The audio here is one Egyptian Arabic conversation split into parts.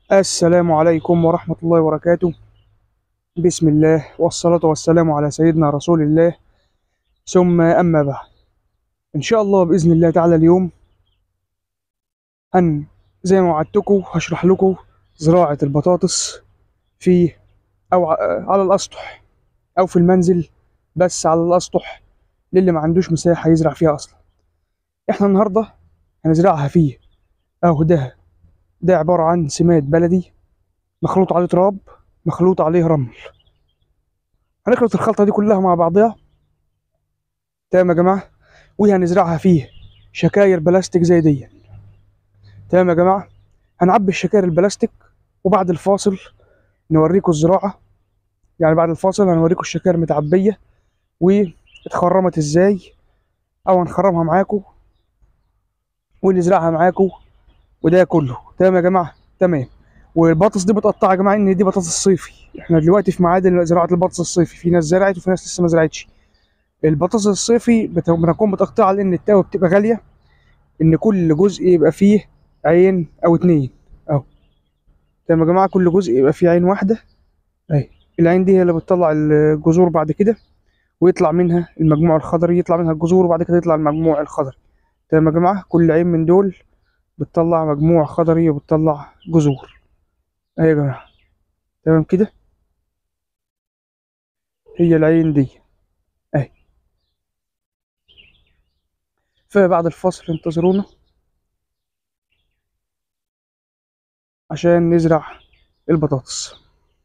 السلام عليكم ورحمة الله وبركاته بسم الله والصلاة والسلام على سيدنا رسول الله ثم أما بعد إن شاء الله بإذن الله تعالى اليوم هن زي ما وعدتكم هشرح لكم زراعة البطاطس في أو ع- على الأسطح أو في المنزل بس على الأسطح للي ما عندوش مساحة يزرع فيها أصلا إحنا النهاردة هنزرعها فيه أهو ده ده عبارة عن سماد بلدي مخلوط عليه تراب مخلوط عليه رمل هنخلط الخلطة دي كلها مع بعضها تمام يا جماعة وهنزرعها فيه شكاير بلاستيك زي دي تمام يا جماعة هنعبي الشكاير البلاستيك وبعد الفاصل نوريكم الزراعة يعني بعد الفاصل هنوريكم الشكاير متعبية واتخرمت ازاي او هنخرمها معاكم ونزرعها معاكم وده كله تمام يا جماعة تمام والبطاطس دي متقطعة يا جماعة ان دي بطاطس صيفي احنا دلوقتي في ميعاد زراعة البطاطس الصيفي في ناس زرعت وفي ناس لسه ما زرعتش البطاطس الصيفي بت- بنكون متقطعة لان التاوة بتبقى غالية ان كل جزء يبقى فيه عين او اتنين اهو تمام يا جماعة كل جزء يبقى فيه عين واحدة اهي العين دي هي اللي بتطلع الجذور بعد كده ويطلع منها المجموع الخضري يطلع منها الجذور وبعد كده يطلع المجموع الخضري تمام يا جماعة كل عين من دول بتطلع مجموع خضري وبتطلع جذور اهي يا جماعة تمام كده هي العين دي اهي فبعد الفصل انتظرونا عشان نزرع البطاطس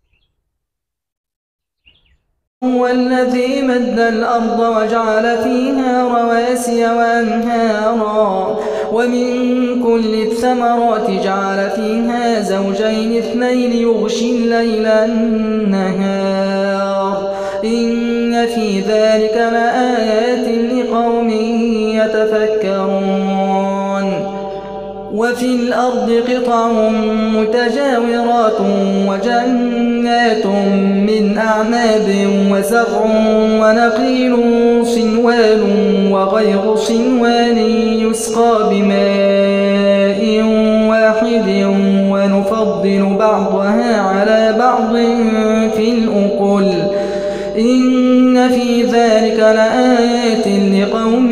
هو الذي مد الأرض وجعل فيها رواسي وأنهارا ومن كل الثمرات جعل فيها زوجين اثنين يغشي الليل النهار إن في ذلك لآيات لقوم يتفكرون وفي الأرض قطع متجاورات وجنات من أعناب وزرع ونخيل صنوان وغير صنوان يسقى بماء واحد ونفضل بعضها على بعض في الأكل إن في ذلك لآيات لقوم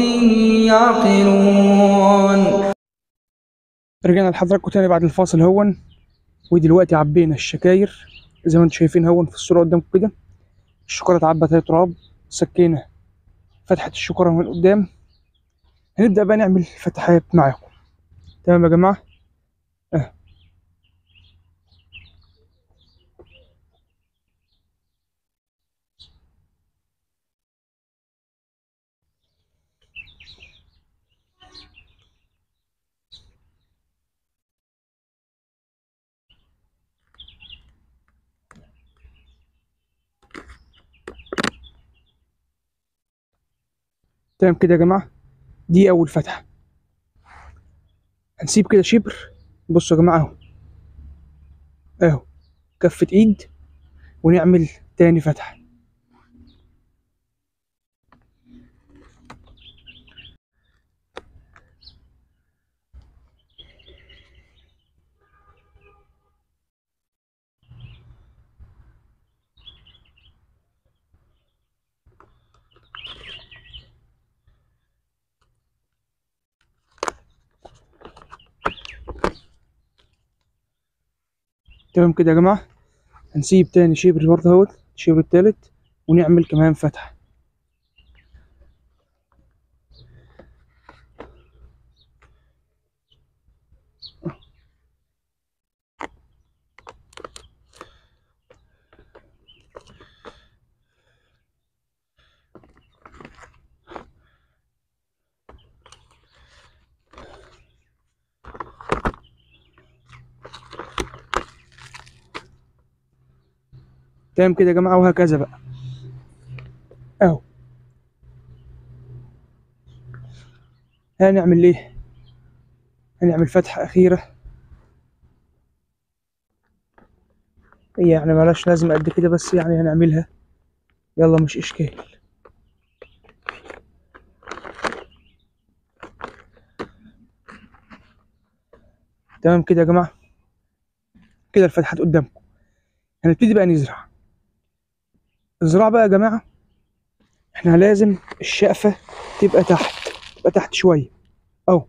يعقلون رجعنا لحضراتكم تاني بعد الفاصل هون ودلوقتي عبينا الشكاير زي ما انتم شايفين هون في الصورة قدامكم كده الشكارة اتعبت اهي تراب سكينا فتحة الشكارة من قدام هنبدأ بقى نعمل فتحات معاكم تمام يا جماعة اه تمام كده يا جماعة دي أول فتحة هنسيب كده شبر بصوا يا جماعة أهو أهو كفة إيد ونعمل تاني فتحة تمام كده يا جماعة هنسيب تاني شبر برضه اهوت الشبر التالت ونعمل كمان فتحة تمام كده يا جماعة وهكذا بقى اهو هنعمل ايه هنعمل فتحة أخيرة هي يعني ملهاش لازمة قد كده بس يعني هنعملها يلا مش إشكال تمام كده يا جماعة كده الفتحات قدامكم هنبتدي بقى نزرع الزراعة بقى يا جماعة احنا لازم الشقفة تبقى تحت تبقى تحت شوية اهو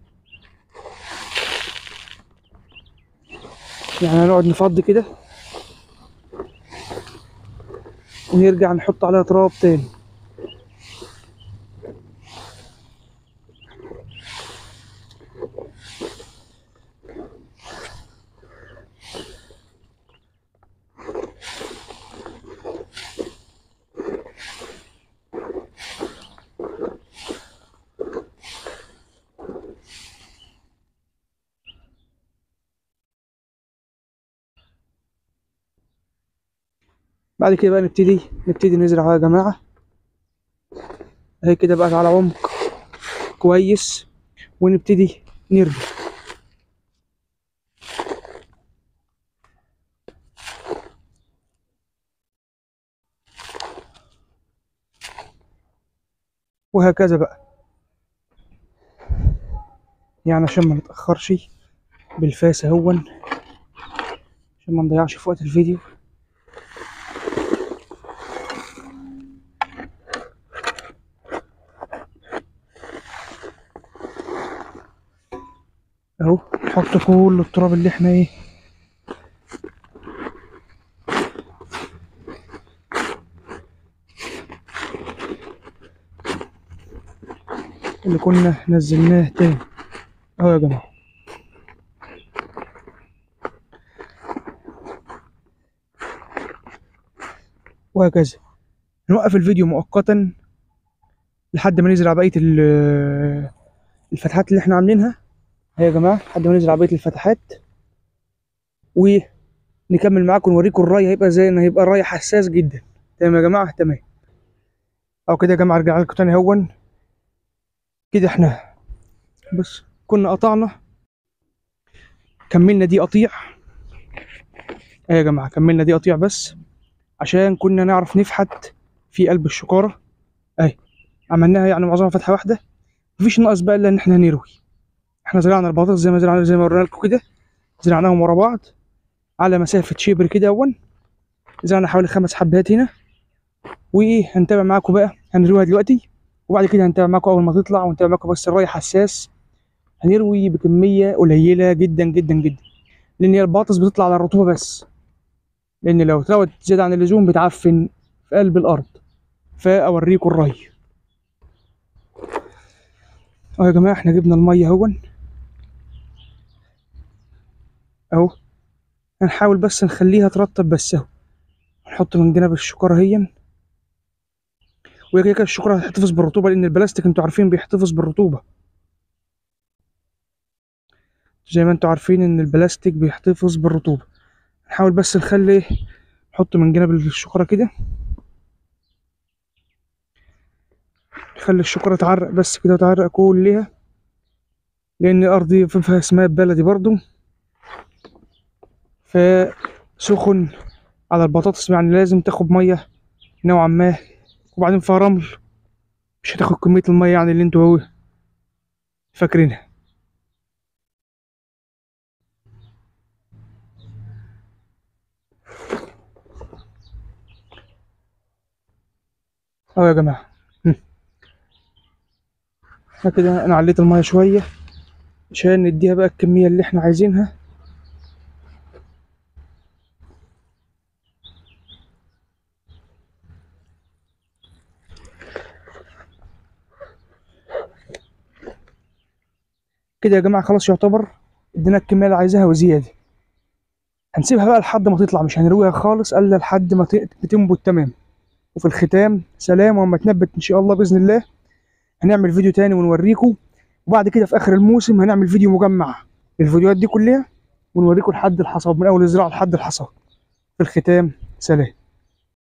يعني هنقعد نفضي كده ونرجع نحط عليها تراب تاني بعد كده بقى نبتدي نبتدي نزرع يا جماعة اهي كده بقى على عمق كويس ونبتدي نرمي وهكذا بقى يعني عشان ما نتأخرش بالفاس اهون عشان ما نضيعش في وقت الفيديو اهو نحط كل التراب اللي احنا ايه اللي كنا نزلناه تاني اهو يا جماعة وهكذا نوقف الفيديو مؤقتا لحد ما نزرع بقية ال- الفتحات اللي احنا عاملينها اهي يا جماعة لحد ما نزرع بقية الفتحات ونكمل معاكم نوريكم الري هيبقى زي ان هيبقى الري حساس جدا تمام يا جماعة تمام او كده يا جماعة ارجع لكم تاني هون كده احنا بس كنا قطعنا كملنا دي قطيع اهي يا جماعة كملنا دي قطيع بس عشان كنا نعرف نفحت في قلب الشكارة اهي عملناها يعني معظمها فتحة واحدة مفيش ناقص بقى الا ان احنا نروي احنا زرعنا البطاطس زي ما زرعنا زي ما ورينا لكم كده زرعناهم ورا بعض على مسافة شبر كده اول زرعنا حوالي خمس حبات هنا وهنتابع معاكم بقى هنرويها دلوقتي وبعد كده هنتابع معاكم اول ما تطلع ونتابع معاكم بس الري حساس هنروي بكمية قليلة جدا جدا جدا لان هي البطاطس بتطلع على الرطوبة بس لان لو اتروت زيادة عن اللزوم بتعفن في قلب الارض فاوريكم الري اهو يا جماعة احنا جبنا المية اهون اهو هنحاول بس نخليها ترطب بس اهو نحط من جنب الشكارة هي وهي كده كده الشكارة هتحتفظ بالرطوبة لأن البلاستيك انتوا عارفين بيحتفظ بالرطوبة زي ما انتوا عارفين ان البلاستيك بيحتفظ بالرطوبة نحاول بس نخلي نحط من جنب الشكارة كده نخلي الشكارة تعرق بس كده تعرق كلها لأن الأرض دي فيها سماد بلدي برضو فسخن على البطاطس يعني لازم تاخد مية نوعا ما وبعدين فيها رمل مش هتاخد كمية المية يعني اللي انتوا فاكرينها اهو يا جماعة هم. احنا كده انا عليت المية شوية عشان نديها بقى الكمية اللي احنا عايزينها كده يا جماعة خلاص يعتبر ادينا الكمية اللي عايزاها وزيادة هنسيبها بقى لحد ما تطلع مش هنرويها خالص الا لحد ما ت- تنبت تمام وفي الختام سلام وما تنبت ان شاء الله باذن الله هنعمل فيديو تاني ونوريكم وبعد كده في اخر الموسم هنعمل فيديو مجمع للفيديوهات دي كلها ونوريكم لحد الحصاد من اول الزراعه لحد الحصاد في الختام سلام